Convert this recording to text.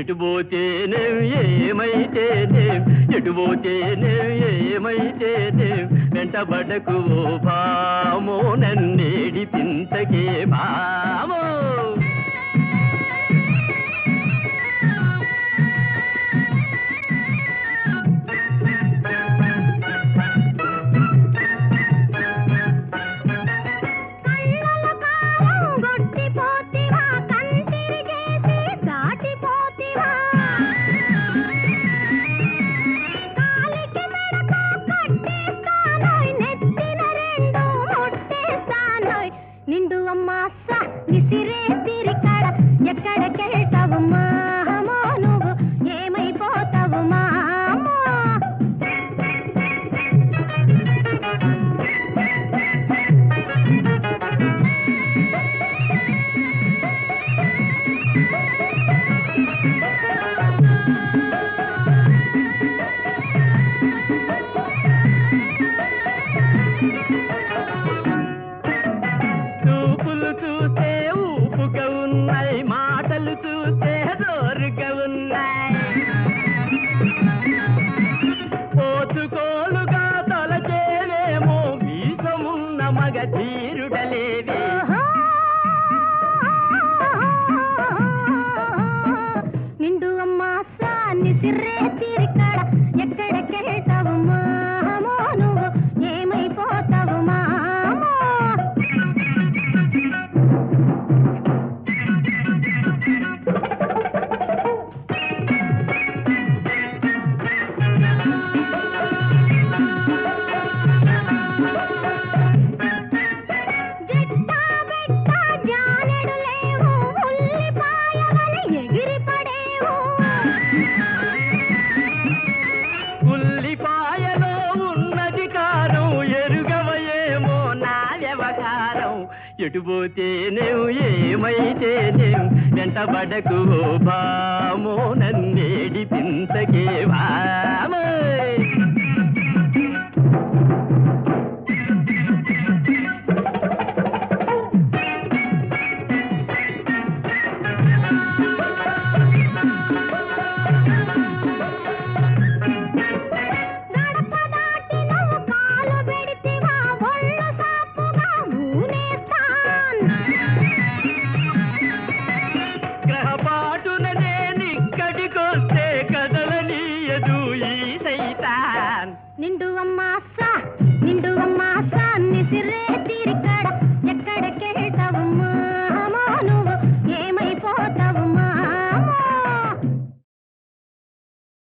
ఎటు పోతేనేం ఏమైతేనేం ఎటు పోతేనేం ఏమైతేనేం వెంటబడకు ఓ భామో నన్నేడి పింతకే భామో కళ్ళల కాలం గొట్టిపోతివా కంటిరిగేసి దాటిపోతివా కాలికి మెడతో కట్టేస్తానోయ్ నెత్తిన రెండు ముట్టేస్తానోయ్ నిండు అమ్మాస విసిరే తిరికడ ఎక్కడికెళ్తావు మామో నువ్వు ఏమైపోతావు మామో చూపులు చూస్తే ఊపుగా ఉన్నాయి మాటలు చూస్తే జోరుగా ఉన్నాయి పోతుకోలుగా తలచేవేమో వీసమున్న మగ ధీరుడలేవే నిండు అమ్మాసాన్ని సిర్రే తిరికడ ఎక్కడికెళ్తావు మామో నువ్వు ఏమైపోతావు మామో జిట్టా బిట్టా జానెడు లేవు ఉల్లిపాయ వలె ఎగిరి పడేవు ఉల్లిపాయలో ఉన్నది కారం ఎరుగవయేమో నా వ్యవహారం ఎటు పోతేనేం ఏమైతేనేం వెంటబడకు ఓ భామో నన్నేడి పింతకే భామో గడప దాటి నువ్వు కాలు పెడితివా ఒళ్ళు సాపుగా ఊనేస్తాన్ గ్రహపాటున నేనిక్కడికొస్తే కదలనీయదు ఈ సైతాన్ నిండు అమ్మాస